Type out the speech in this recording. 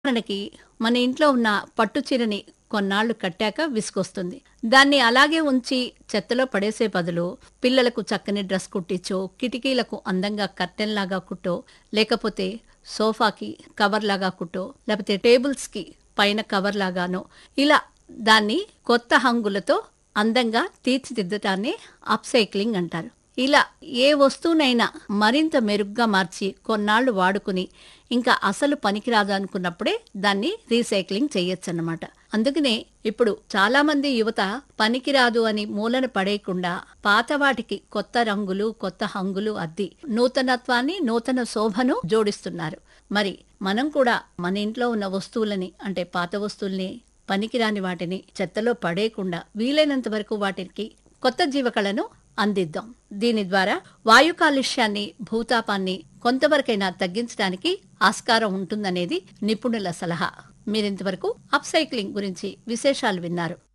ఉదాహరణకి మన ఇంట్లో ఉన్న పట్టు చీరని కొన్నాళ్లు కట్టాక విసుకొస్తుంది దాన్ని అలాగే ఉంచి చెత్తలో పడేసే బదులు పిల్లలకు చక్కని డ్రెస్ కుట్టించో కిటికీలకు అందంగా కర్టెన్ లాగా కుట్టో లేకపోతే సోఫాకి కవర్ లాగా కుట్టో లేకపోతే టేబుల్స్ కి పైన కవర్ లాగానో ఇలా దాన్ని కొత్త హంగులతో అందంగా తీర్చిదిద్దటాన్ని అప్సైక్లింగ్ అంటారు ఇలా ఏ వస్తువునైనా మరింత మెరుగ్గా మార్చి కొన్నాళ్లు వాడుకుని ఇంకా అసలు పనికిరాదు అనుకున్నప్పుడే దాన్ని రీసైక్లింగ్ చేయొచ్చన్నమాట అందుకనే ఇప్పుడు చాలా మంది యువత పనికిరాదు అని మూలన పడేయకుండా పాత వాటికి కొత్త రంగులు కొత్త హంగులు అద్ది నూతనత్వాన్ని నూతన శోభను జోడిస్తున్నారు మరి మనం కూడా మన ఇంట్లో ఉన్న వస్తువులని అంటే పాత వస్తువుల్ని పనికిరాని వాటిని చెత్తలో పడేయకుండా వీలైనంత వరకు వాటికి కొత్త జీవకళను అందిద్దాం దీని ద్వారా వాయు కాలుష్యాన్ని భూతాపాన్ని కొంతవరకైనా తగ్గించడానికి ఆస్కారం ఉంటుందనేది నిపుణుల సలహా మీరింతవరకు అప్సైక్లింగ్ గురించి విశేషాలు విన్నారు